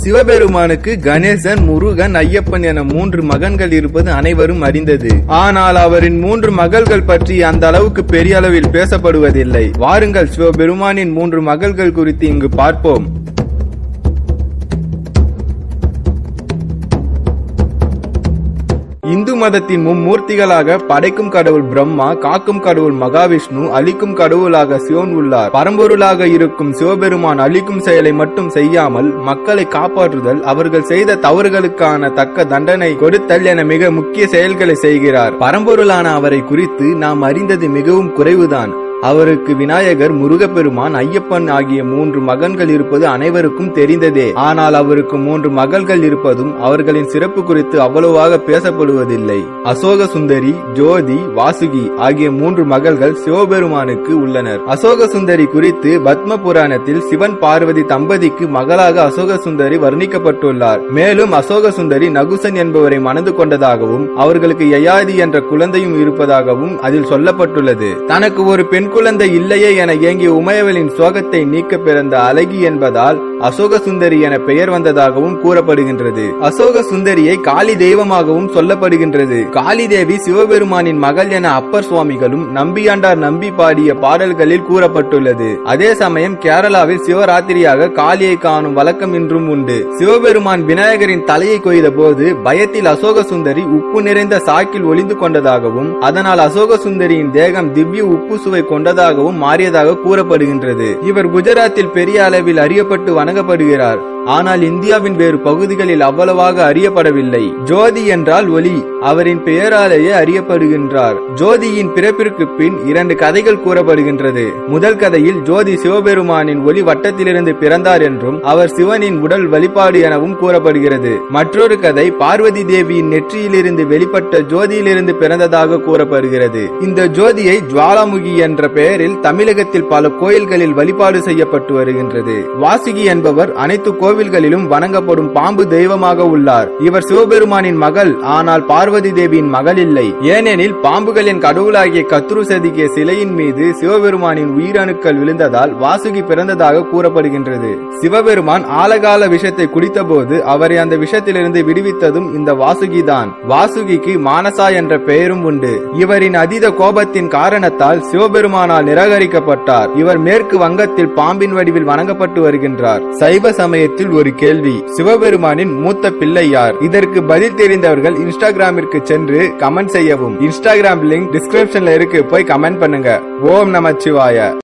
சிவபெருமானுக்கு கணேசன் முருகன் ஐயப்பன் என மூன்று மகன்கள் இருப்பது அனைவரும் அறிந்தது ஆனால் அவரின் மூன்று மகள்கள் பற்றி அந்த அளவுக்கு பெரிய அளவில் பேசப்படுவதில்லை வாருங்கள் சிவபெருமானின் மூன்று மகள்கள் குறித்து இங்கு பார்ப்போம் இந்து மதத்தின் மும்மூர்த்திகளாக படைக்கும் கடவுள் பிரம்மா காக்கும் கடவுள் மகாவிஷ்ணு அழிக்கும் கடவுளாக சிவன் உள்ளார் பரம்பொருளாக இருக்கும் சிவபெருமான் அழிக்கும் செயலை மட்டும் செய்யாமல் மக்களை காப்பாற்றுதல் அவர்கள் செய்த தவறுகளுக்கான தக்க தண்டனை கொடுத்தல் என மிக முக்கிய செயல்களை செய்கிறார் பரம்பொருளான அவரை குறித்து நாம் அறிந்தது மிகவும் குறைவுதான் அவருக்கு விநாயகர் முருகப்பெருமான் ஐயப்பன் ஆகிய மூன்று மகன்கள் இருப்பது அனைவருக்கும் தெரிந்ததே ஆனால் அவருக்கு மூன்று மகள்கள் இருப்பதும் அவர்களின் சிறப்பு குறித்து அவ்வளவாக பேசப்படுவதில்லை அசோக சுந்தரி ஜோதி வாசுகி ஆகிய மூன்று மகள்கள் சிவபெருமானுக்கு உள்ளனர் அசோக சுந்தரி குறித்து பத்ம புராணத்தில் சிவன் பார்வதி தம்பதிக்கு மகளாக அசோக சுந்தரி வர்ணிக்கப்பட்டுள்ளார் மேலும் அசோக சுந்தரி நகுசன் என்பவரை மணந்து கொண்டதாகவும் அவர்களுக்கு யயாதி என்ற குழந்தையும் இருப்பதாகவும் அதில் சொல்லப்பட்டுள்ளது தனக்கு ஒரு பெண் குழந்தை இல்லையே என ஏங்கிய உமையவளின் சோகத்தை நீக்க பிறந்த அழகி என்பதால் அசோக சுந்தரி என பெயர் வந்ததாகவும் கூறப்படுகின்றது அசோக சுந்தரியை காளி தெய்வமாகவும் சொல்லப்படுகின்றது காளி தேவி சிவபெருமானின் மகள் என அப்பர் சுவாமிகளும் நம்பியாண்டார் நம்பி பாடிய பாடல்களில் கூறப்பட்டுள்ளது அதே சமயம் கேரளாவில் சிவராத்திரியாக காளியை காணும் வழக்கம் இன்றும் உண்டு சிவபெருமான் விநாயகரின் தலையை கொய்த போது பயத்தில் அசோக சுந்தரி உப்பு நிறைந்த சாக்கில் ஒளிந்து கொண்டதாகவும் அதனால் அசோக சுந்தரியின் தேகம் திவ்ய உப்பு சுவை கொண்டதாகவும் மாறியதாக கூறப்படுகின்றது இவர் குஜராத்தில் பெரிய அளவில் அறியப்பட்டு வணங்கப்படுகிறார் ஆனால் இந்தியாவின் வேறு பகுதிகளில் அவ்வளவாக அறியப்படவில்லை ஜோதி என்றால் ஒளி அவரின் பெயராலேயே அறியப்படுகின்றார் ஜோதியின் பிறப்பிற்கு பின் இரண்டு கதைகள் கூறப்படுகின்றது முதல் கதையில் ஜோதி சிவபெருமானின் ஒளி வட்டத்திலிருந்து பிறந்தார் என்றும் அவர் சிவனின் உடல் வழிபாடு எனவும் கூறப்படுகிறது மற்றொரு கதை பார்வதி தேவியின் நெற்றியிலிருந்து வெளிப்பட்ட ஜோதியிலிருந்து பிறந்ததாக கூறப்படுகிறது இந்த ஜோதியை ஜுவாலாமுகி என்ற பெயரில் தமிழகத்தில் பல கோயில்களில் வழிபாடு செய்யப்பட்டு வருகின்றது வாசுகி என்பவர் அனைத்து கோவில்களிலும் வணங்கப்படும் பாம்பு தெய்வமாக உள்ளார் இவர் சிவபெருமானின் மகள் ஆனால் பார்வதி தேவியின் மகள் இல்லை ஏனெனில் பாம்புகளின் கடவுளாகிய கத்ரு செதுக்கிய சிலையின் மீது சிவபெருமானின் உயிரணுக்கள் விழுந்ததால் வாசுகி பிறந்ததாக கூறப்படுகின்றது சிவபெருமான் ஆலகால விஷத்தை குடித்தபோது அவரை அந்த விஷத்திலிருந்து விடுவித்ததும் இந்த வாசுகிதான் வாசுகிக்கு மானசா என்ற பெயரும் உண்டு இவரின் அதீத கோபத்தின் காரணத்தால் சிவபெருமானால் நிராகரிக்கப்பட்டார் இவர் மேற்கு வங்கத்தில் பாம்பின் வடிவில் வணங்கப்பட்டு வருகின்றார் சைவ சமயத்தில் ஒரு கேள்வி சிவபெருமானின் மூத்த பிள்ளை யார் இதற்கு பதில் தெரிந்தவர்கள் இன்ஸ்டாகிராமிற்கு சென்று கமெண்ட் செய்யவும் இன்ஸ்டாகிராம் லிங்க் டிஸ்கிரிப்ஷன்ல இருக்கு போய் கமெண்ட் பண்ணுங்க ஓம் நமச்சிவாய